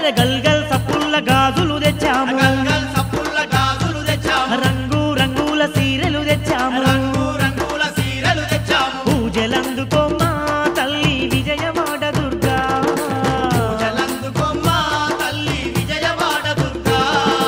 గల్గల్ సప్పుల్ల గాజులు తెచ్చాము గల్గల్ సప్పుల్ల గాజులు తెచ్చాము రంగు రంగుల సీరెలు తెచ్చాము రంగు రంగుల సీరలు తెచ్చాము పూజలందుకోమా తల్లి విజయవాడ దుర్గా జలందుకొమ్మ తల్లి విజయవాడ దుర్గా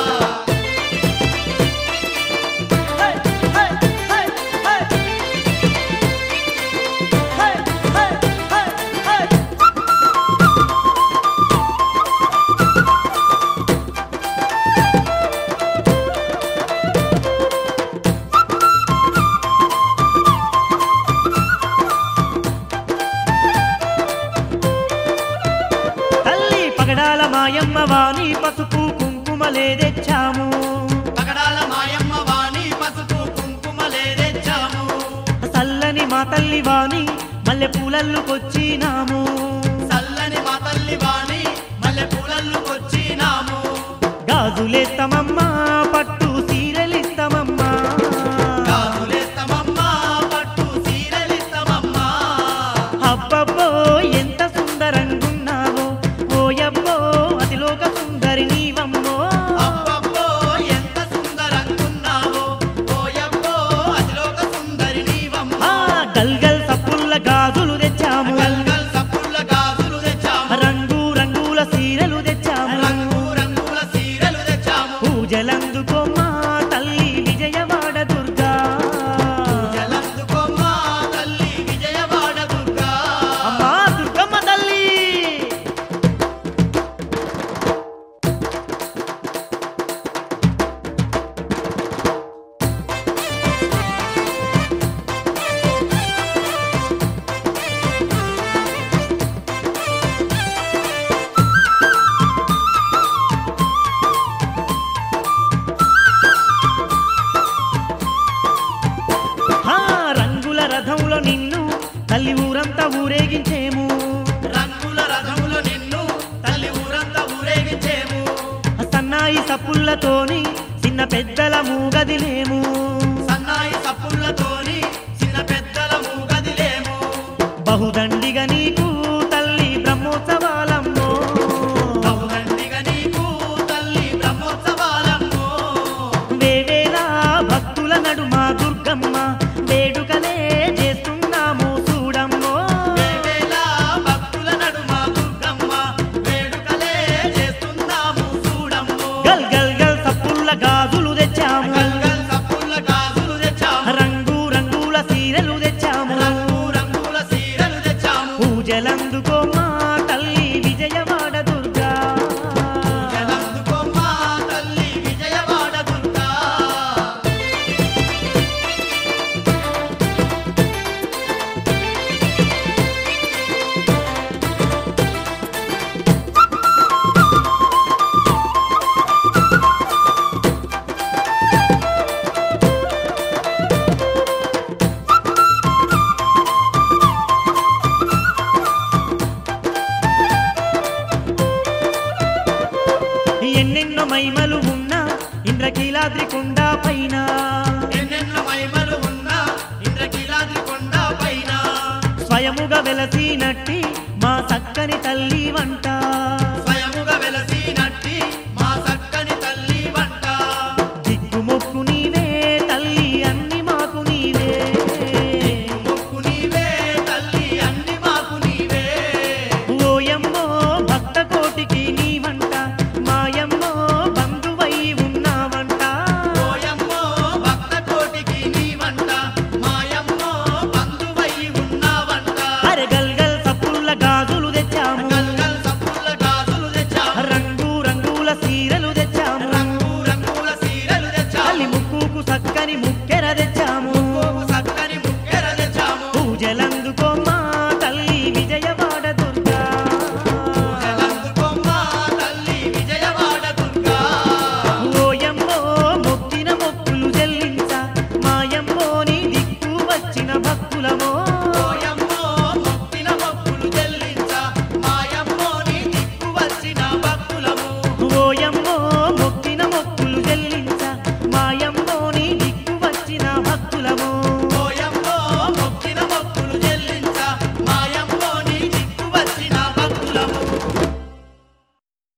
తల్లి పగడాల మాయమ్మ వాణి పసుపు కుంకుమలే తెచ్చాము పగడాల మాయమ్మ వాణి పసుపు కుంకుమలే తెచ్చాము చల్లని మా తల్లి వాణి మల్లె పూలల్లుకొచ్చినాము చల్లని మా తల్లి వాణి మల్లె పూలల్లుకొచ్చినాము గాజులేత్తమమ్మా పట్టు సీరెలిత్తమమ్మా గాజులేస్తమమ్మా పట్టు సీరలిస్తమమ్మా అబ్బబ్బో ఎంత సుందరంగున్నావో ఓయబ్బో అతిలోక సుందరి నీవమ్మో అబ్బబ్బో ఎంత సుందరంగున్నావో ఓయబ్బో అతిలోక సుందరి నీవమ్మా ఆ గల్గల్ సప్పుల్ల గాజులు తెచ్చాము గల్గల్ సప్పుల్ల గాజులు తెచ్చాము రంగు రంగుల సీరెలు తెచ్చాము రంగు రంగుల సీరలు తెచ్చాము పూజలందుకోమా తల్లి విజయవాడ దుర్గా జలందుకోమ్మ తల్లి విజయవాడ దుర్గా అమ్మా దుర్గమ్మ తల్లి ఆ రంగుల రథంలో నిన్ను తల్లి ఊరంతా ఊరేగించేము రంగుల రథములో నిన్ను తల్లి ఊరంతా ఊరేగించేము సన్నాయి సప్పుల్లతోని చిన్న పెద్దల మూగదిలేము సన్నాయి సప్పులతోని చిన్న పెద్దల మూగదిలేము బహుదండిగా నీకు తల్లి బ్రహ్మోత్సవాలమ్మో బహుదండిగా నీకు తల్లి బ్రహ్మోత్సవాలమ్మో వేవేలా భక్తుల నడుమ దుర్గమ్మ వేడుకలే చేస్తున్నాము చూడమ్మో వేవేల భక్తుల నడుమ దుర్గమ్మ వేడుకలే చేస్తున్నాము చూడమ్మో గల్ గల్ గల్ సప్పుల్ల గాజులు తెచ్చాము గల్గల్ సప్పుల గాజులు తెచ్చాము రంగు రంగుల సీరెలు తెచ్చాము రంగు రంగుల సీరలు తెచ్చాము పూజలందుకోమా తల్లి విజయవాడ దుర్గా జలందుకోమ్మ తల్లి విజయవాడ దుర్గా ఎన్నెన్నో మైమలు ఉన్న ఇంద్రకీలాద్రి కొండ పైన ఎన్నెన్నో మహిమలు ఉన్న ఇంద్రకీలాద్రి కొండ పైన స్వయముగా వెలసినట్టి మా చక్కని తల్లి వంట